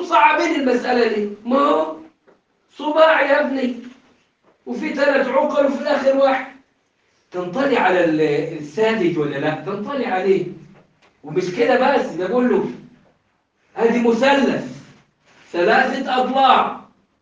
مصعبين المسألة دي ما هو صباع يا ابني وفي ثلاث عقل وفي الآخر واحد تنطلي على ال- الساذج ولا لا تنطلي عليه ومش كده بس ده بقول له ادي مثلث ثلاثة أضلاع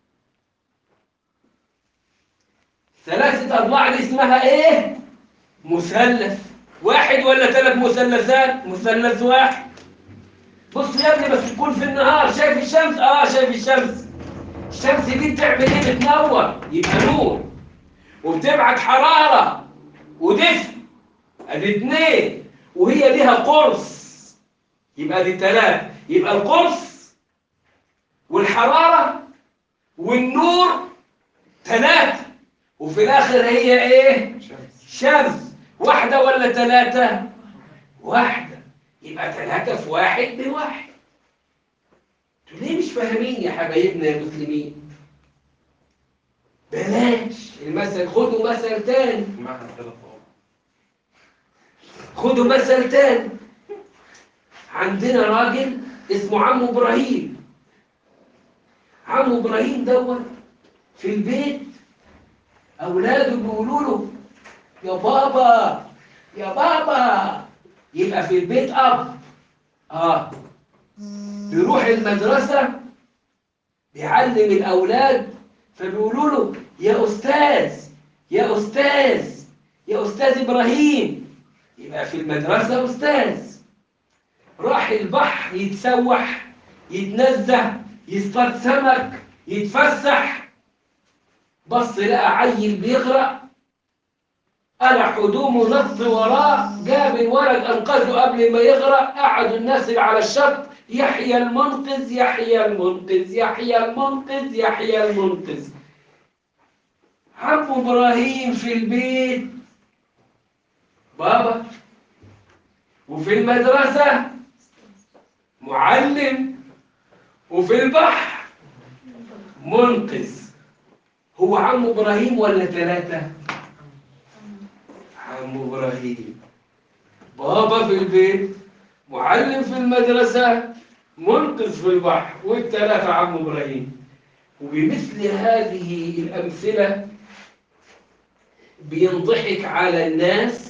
ثلاثة أضلاع دي اسمها إيه؟ مثلث واحد ولا ثلاث مثلثات؟ مثلث واحد بص يا ابني بس تكون في النهار شايف الشمس؟ آه شايف الشمس الشمس دي بتعمل إيه؟ بتنور يبقى نور وبتبعت حرارة ودفء ادي اتنين وهي ليها قرص يبقى دي ثلاثة يبقى القرص والحرارة والنور ثلاثة وفي الآخر هي إيه؟ شمس واحدة ولا ثلاثة؟ واحدة يبقى ثلاثة في واحد بواحد انتوا ليه مش فاهمين يا حبايبنا يا مسلمين؟ بلاش المثل خدوا مثل تاني معها ثلاث أوض خدوا مثل تاني عندنا راجل اسمه عمو ابراهيم عمو ابراهيم دوت في البيت اولاده بيقولوا له يا بابا يا بابا يبقى في البيت اب اه بيروح المدرسه بيعلم الاولاد فبيقولوا له يا استاذ يا استاذ يا استاذ ابراهيم يبقى في المدرسة أستاذ راح البحر يتسوح يتنزه يصطاد سمك يتفسح بص لقى عيل بيغرق قلع هدومه نط وراه جاب الولد أنقذه قبل ما يغرق قعدوا الناس اللي على الشط يحيى المنقذ يحيى المنقذ يحيى المنقذ يحيى المنقذ عم إبراهيم في البيت بابا وفي المدرسة معلم وفي البحر منقذ هو عم إبراهيم ولا ثلاثة؟ عم إبراهيم بابا في البيت معلم في المدرسة منقذ في البحر والثلاثة عم إبراهيم وبمثل هذه الأمثلة بينضحك على الناس